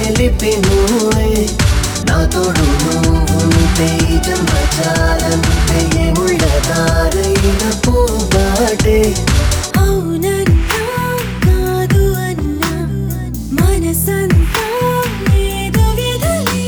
చిలిపి నువ్వే నా తోడు నువ్వుంటే ఈ జన్మ చాలంతే ఏముళ్ళ దారైన పోబాటే అవునన్నా కాదు అన్నా మనసంతా ఏదో విధలే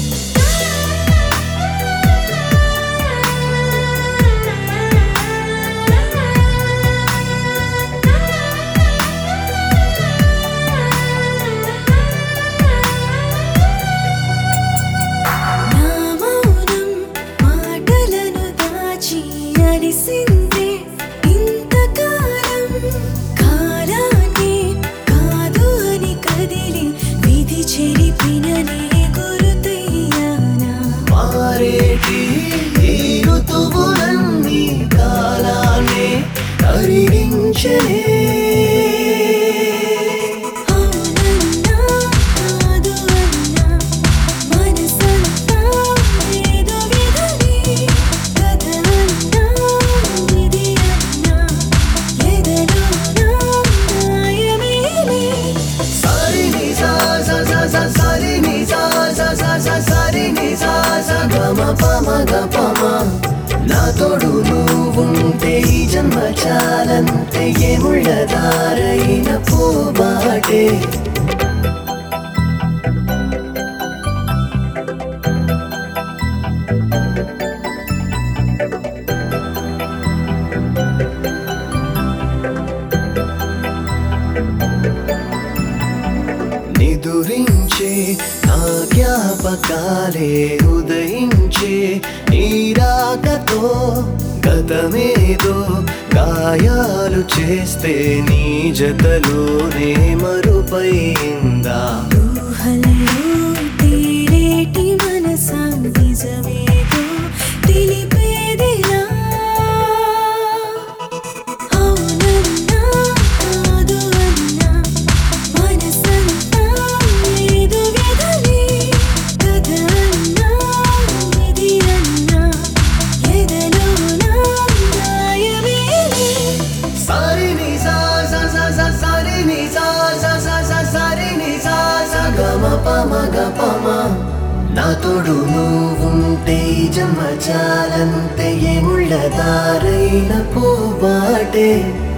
నా మౌనం మాటలను దాచి అలిసిందే ఇంతకాలం కాలాన్ని కాదు అని కదిలి విధి చెరిపిన నే గురుతయ్యానా మారేటి ఈ ఋతువులన్నీ కాలాన్ని కరిగించనే అవునన్నా కాదు అన్నా మనసంతా ఏదో విధలే కథ అన్నా విధి అన్నా ఎదలో నా న్యాయమేలే సరిని సా సా సా సా సరిని సా సా సా సా సరిని సా సా గమ పమ గ పమ నా తోడు నువ్వుంటే ఈ జన్మ చాలంతే ఏముళ్ళ దారైన పోబాటే నిదురించే నా జ్ఞాపకాలే ఉదయించే నీరాకతో గతమేదో గాయాలు చేస్తే నీ జతలోనే మరుపైందా ఊహల్లో తేలేటి మనసా నిజమేదో తెలిపేదిలా అవునన్నా కాదు అన్నా మనసంతా ఏదో విధలే కథ అన్నా విధి అన్నా ఎదలో నా న్యాయమేలే సరిని సా సా సా సా సరిని సా సా సా సా సరిని సా సా గమ పమ గ పమ నా తోడు నువ్వుంటే ఈ జన్మ చాలంతే ఏముళ్ళ దారైన పోబాటే